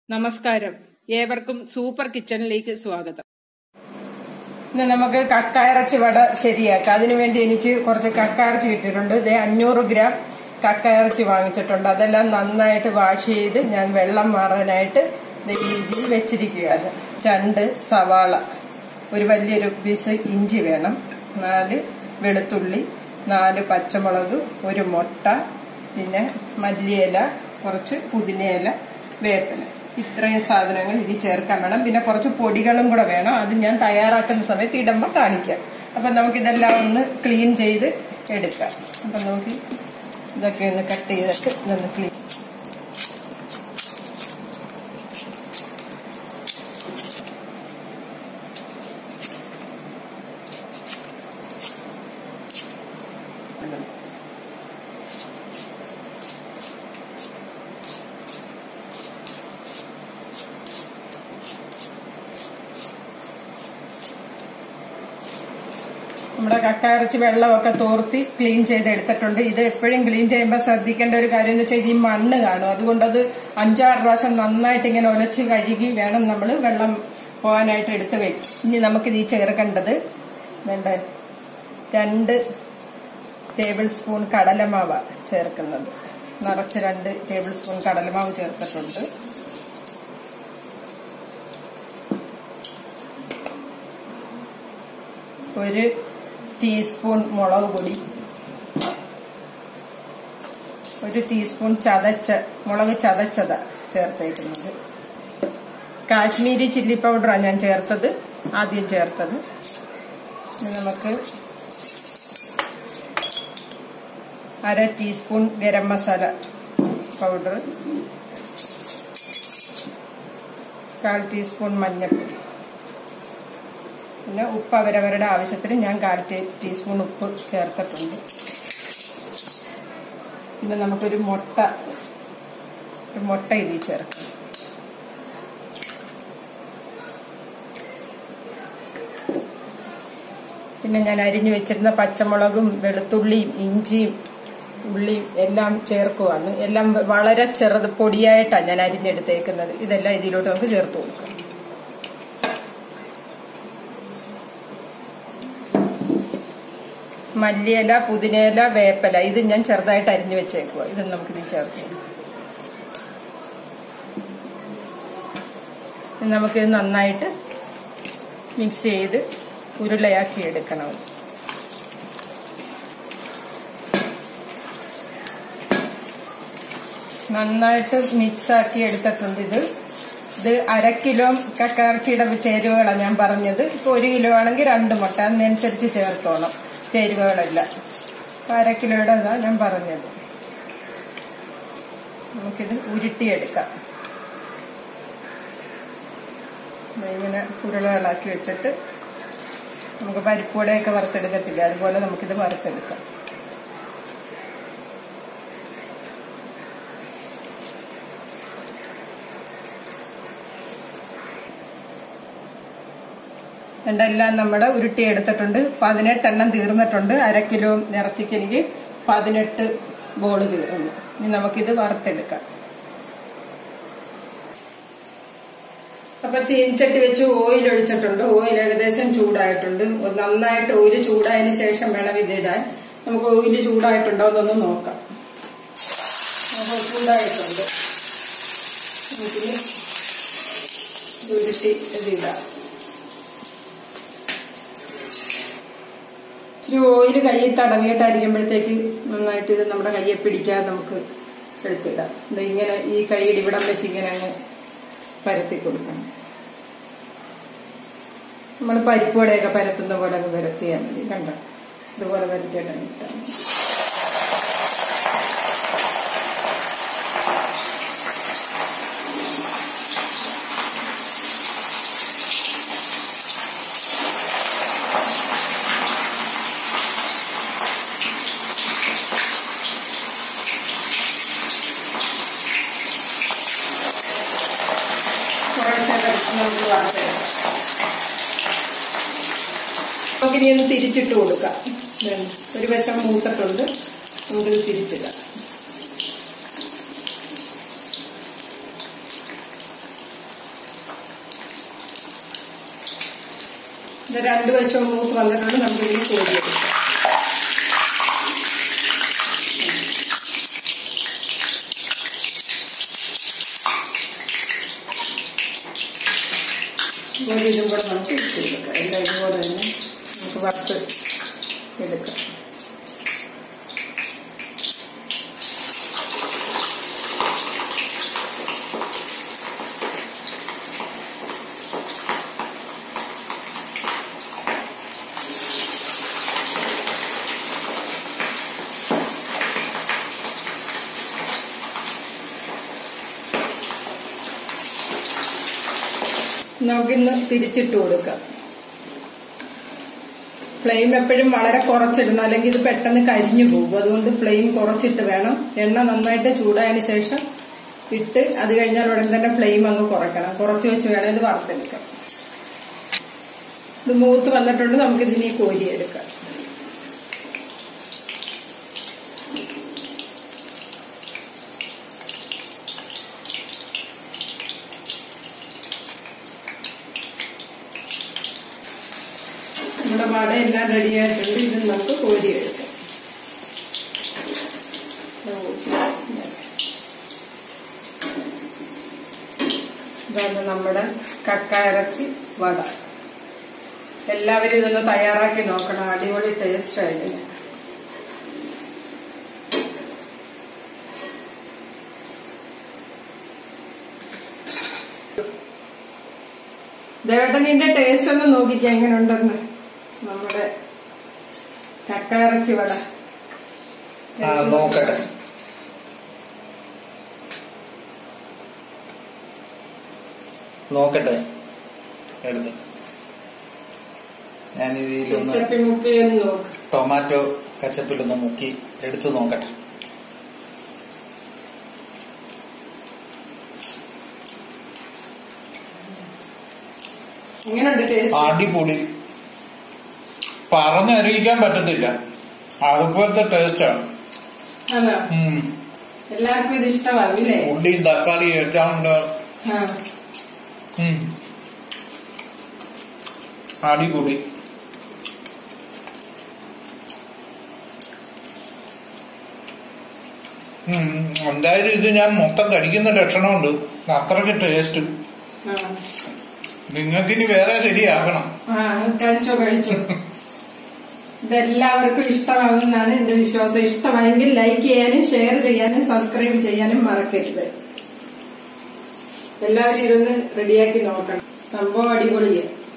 നമസ്കാരം ഏവർക്കും സൂപ്പർ കിച്ചണിലേക്ക് സ്വാഗതം ഇന്ന് നമുക്ക് കക്കയിറച്ചി വട ശരിയാക്കാം അതിനുവേണ്ടി എനിക്ക് കുറച്ച് കക്കയിറച്ചി കിട്ടിയിട്ടുണ്ട് ഇതേ അഞ്ഞൂറ് ഗ്രാം കക്കയിറച്ചി വാങ്ങിച്ചിട്ടുണ്ട് അതെല്ലാം നന്നായിട്ട് വാഷ് ചെയ്ത് ഞാൻ വെള്ളം മാറാനായിട്ട് ദേ ഈ രീതിയിൽ വെച്ചിരിക്കുകയാണ് രണ്ട് സവാള ഒരു വലിയൊരു പീസ് ഇഞ്ചി വേണം നാല് വെളുത്തുള്ളി നാല് പച്ചമുളക് ഒരു മുട്ട പിന്നെ മല്ലിയില കുറച്ച് പുതിനയില വേപ്പില ഇത്രയും സാധനങ്ങൾ ഇതിൽ ചേർക്കാൻ വേണം പിന്നെ കുറച്ച് പൊടികളും കൂടെ വേണം അത് ഞാൻ തയ്യാറാക്കുന്ന സമയത്ത് ഇടുമ്പോൾ കാണിക്കാം അപ്പം നമുക്കിതെല്ലാം ഒന്ന് ക്ലീൻ ചെയ്ത് എടുക്കാം അപ്പം നമുക്ക് ഇതൊക്കെ ഒന്ന് കട്ട് ചെയ്തിട്ട് ഇതൊന്ന് ക്ലീൻ നമ്മുടെ കക്കയിറച്ചി വെള്ളമൊക്കെ തോർത്തി ക്ലീൻ ചെയ്ത് എടുത്തിട്ടുണ്ട് ഇത് എപ്പോഴും ക്ലീൻ ചെയ്യുമ്പോൾ ശ്രദ്ധിക്കേണ്ട ഒരു കാര്യം എന്ന് വെച്ചാൽ ഇത് ഈ മണ്ണ് കാണും അതുകൊണ്ട് അത് അഞ്ചാറ് പ്രാവശ്യം നന്നായിട്ട് ഇങ്ങനെ ഒലച്ച് കഴുകി വേണം നമ്മൾ വെള്ളം പോകാനായിട്ട് എടുത്ത് വെക്കും ഇനി നമുക്കിത് ഈ ചേർക്കേണ്ടത് വേണ്ട രണ്ട് ടേബിൾ സ്പൂൺ കടലമാവ ചേർക്കുന്നത് നിറച്ച് രണ്ട് ടേബിൾ സ്പൂൺ കടലമാവ് ചേർത്തിട്ടുണ്ട് ഒരു ടീസ്പൂൺ മുളക് പൊടി ഒരു ടീസ്പൂൺ ചതച്ച മുളക് ചതച്ചത ചേർത്തേക്കുന്നത് കാശ്മീരി ചില്ലി പൗഡറാണ് ഞാൻ ചേർത്തത് ആദ്യം ചേർത്തത് ഇനി നമുക്ക് അര ടീസ്പൂൺ ഗരം മസാല പൗഡർ കാൽ ടീസ്പൂൺ മഞ്ഞൾപ്പൊടി പിന്നെ ഉപ്പ് അവരവരുടെ ആവശ്യത്തിന് ഞാൻ കാൽ ടീസ്പൂൺ ഉപ്പ് ചേർത്തിട്ടുണ്ട് പിന്നെ നമുക്കൊരു മുട്ട ഒരു മുട്ട ഇതിൽ ചേർക്കാം പിന്നെ ഞാൻ അരിഞ്ഞു വെച്ചിരുന്ന പച്ചമുളകും വെളുത്തുള്ളിയും ഇഞ്ചിയും ഉള്ളിയും എല്ലാം ചേർക്കുവാണ് എല്ലാം വളരെ ചെറുത് പൊടിയായിട്ടാണ് ഞാൻ അരിഞ്ഞെടുത്തേക്കുന്നത് ഇതെല്ലാം ഇതിലോട്ട് നമുക്ക് ചേർത്ത് കൊടുക്കാം മല്ലിയില പുതിനയില വേപ്പല ഇത് ഞാൻ ചെറുതായിട്ട് അരിഞ്ഞു വെച്ചേക്കുക ഇത് നമുക്ക് ഇത് ചേർത്ത് നമുക്ക് നന്നായിട്ട് മിക്സ് ചെയ്ത് ഉരുളയാക്കി എടുക്കണം നന്നായിട്ട് മിക്സ് ആക്കി എടുത്തിട്ടുണ്ട് ഇത് ഇത് അര കിലോ കക്കയിറച്ചിയുടെ ചേരുവകളാണ് ഞാൻ പറഞ്ഞത് ഇപ്പൊ ഒരു കിലോ ആണെങ്കിൽ രണ്ട് മുട്ട അതിനനുസരിച്ച് ചേർത്തോണം ചേരുവകളെല്ലാം അര കിലോയുടെ ഇതാ ഞാൻ പറഞ്ഞത് നമുക്കിത് ഉരുട്ടിയെടുക്കാം ഇങ്ങനെ ഉരുളകളാക്കി വെച്ചിട്ട് നമുക്ക് പരിപ്പൂടെയൊക്കെ വറുത്തെടുക്കത്തില്ല അതുപോലെ നമുക്കിത് വറുത്തെടുക്കാം രണ്ടെല്ലാം നമ്മുടെ ഉരുട്ടിയെടുത്തിട്ടുണ്ട് പതിനെട്ടെണ്ണം തീർന്നിട്ടുണ്ട് അര കിലോ ഇറച്ചിക്ക് എനിക്ക് പതിനെട്ട് ബോള് തീർന്നു ഇനി നമുക്കിത് വറുത്തെടുക്കാം അപ്പൊ ചീനിച്ചട്ടി വെച്ച് ഓയിൽ ഒഴിച്ചിട്ടുണ്ട് ഓയിൽ ഏകദേശം ചൂടായിട്ടുണ്ട് നന്നായിട്ട് ഓയിൽ ചൂടായതിനു ശേഷം വേണം ഇതിടാൻ നമുക്ക് ഓയിൽ ചൂടായിട്ടുണ്ടോ എന്നൊന്ന് നോക്കാം അപ്പോൾ ചൂടായിട്ടുണ്ട് നമുക്കിനി ഉരുട്ടി ഇതിടാം ഇച്ചിരി ഓയിൽ കയ്യിൽ തടവിയിട്ടായിരിക്കുമ്പോഴത്തേക്ക് നന്നായിട്ട് ഇത് നമ്മുടെ കയ്യെ പിടിക്കാൻ നമുക്ക് എടുത്തിടാം ഇത് ഇങ്ങനെ ഈ കൈയുടെ ഇവിടം വെച്ച് ഇങ്ങനെ അങ്ങ് പരത്തി കൊടുക്കണം നമ്മൾ പരിപ്പുവടയൊക്കെ പരത്തുന്ന പോലെ അങ്ങ് പരത്തിയാൽ മതി കണ്ടോ ഇതുപോലെ പരത്തിയിട്ടാണ് ഇട്ടാൽ മതി നമുക്ക് വറുത്തെടുക്കാം നമുക്കിനി ഒന്ന് തിരിച്ചിട്ട് കൊടുക്കാം ഒരു വശം മൂത്തിട്ടുണ്ട് നമുക്കിത് തിരിച്ചിടാം ഇത് രണ്ട് വെച്ചോ മൂത്ത് വന്നിട്ടുണ്ട് നമുക്ക് ഇനി കോരിയെടുക്കാം ഒരു ഇതും കൂടെ നമുക്ക് ഇട്ട് കൊടുക്കാം എല്ലാം ഇതുപോലെ തന്നെ നമുക്ക് വറുത്ത് എടുക്കാം നമുക്കിന്ന് തിരിച്ചിട്ട് കൊടുക്കാം ഫ്ലെയിം എപ്പോഴും വളരെ കുറച്ചിടണം അല്ലെങ്കിൽ ഇത് പെട്ടെന്ന് കരിഞ്ഞു പോകും അതുകൊണ്ട് ഫ്ലെയിം കുറച്ചിട്ട് വേണം എണ്ണ നന്നായിട്ട് ചൂടായതിനു ശേഷം ഇട്ട് അത് കഴിഞ്ഞാൽ ഉടൻ തന്നെ ഫ്ലെയിം അങ്ങ് കുറയ്ക്കണം കുറച്ച് വെച്ച് വേണം ഇത് വറുത്തെടുക്കാം ഇത് മൂത്ത് വന്നിട്ടുണ്ട് നമുക്ക് ഇതിനെ കോരിയെടുക്കാം നമ്മുടെ വട എല്ലാം റെഡി ആയിട്ടുണ്ട് ഇത് നമുക്ക് കോരിയെടുക്കാം ഇതാണ് നമ്മുടെ കക്ക ഇറച്ചി വട എല്ലാവരും ഇതൊന്ന് തയ്യാറാക്കി നോക്കണം അടിപൊളി ടേസ്റ്റ് ആയിരുന്നു ദേവേട്ടൻ നിന്റെ ടേസ്റ്റ് ഒന്ന് നോക്കിക്കാം എങ്ങനെയുണ്ടെന്ന് നമ്മുടെ കക്ക ഇറച്ചി വട ആ നോക്കട്ടെ നോക്കട്ടെ എടുത്ത് ഞാൻ ഇതിലൊന്ന് ചെപ്പി മുക്കി ഒന്ന് നോക്ക് ടൊമാറ്റോ കച്ചപ്പിലൊന്ന് മുക്കി എടുത്ത് നോക്കട്ടെ എങ്ങനെയുണ്ട് ടേസ്റ്റ് അടിപൊളി പറഞ്ഞറിയിക്കാൻ പറ്റത്തില്ല അതുപോലത്തെ ടേസ്റ്റാണ് ആണോ ഉം. എല്ലാവർക്കും ഇത് ഇഷ്ടമാകും ഇല്ലേ ഉള്ളിയും തക്കാളിയും എല്ലാം ഉണ്ട് ആ ഉം. അടിപൊളി ഉം. എന്തായാലും ഇത് ഞാൻ മൊത്തം കഴിക്കുന്ന ലക്ഷണമുണ്ട് അത്രയ്ക്ക് ടേസ്റ്റ് ആ. നിങ്ങൾക്കിനി വേറെ ശരിയാക്കണം ആ കഴിച്ചോ കഴിച്ചോ ഇതെല്ലാവർക്കും ഇഷ്ടമാകുമെന്നാണ് എന്റെ വിശ്വാസം ഇഷ്ടമായെങ്കിൽ ലൈക്ക് ചെയ്യാനും ഷെയർ ചെയ്യാനും സബ്സ്ക്രൈബ് ചെയ്യാനും മറക്കരുത് എല്ലാവരും ഇതൊന്ന് റെഡിയാക്കി നോക്കണം സംഭവം അടിപൊളിയാണ്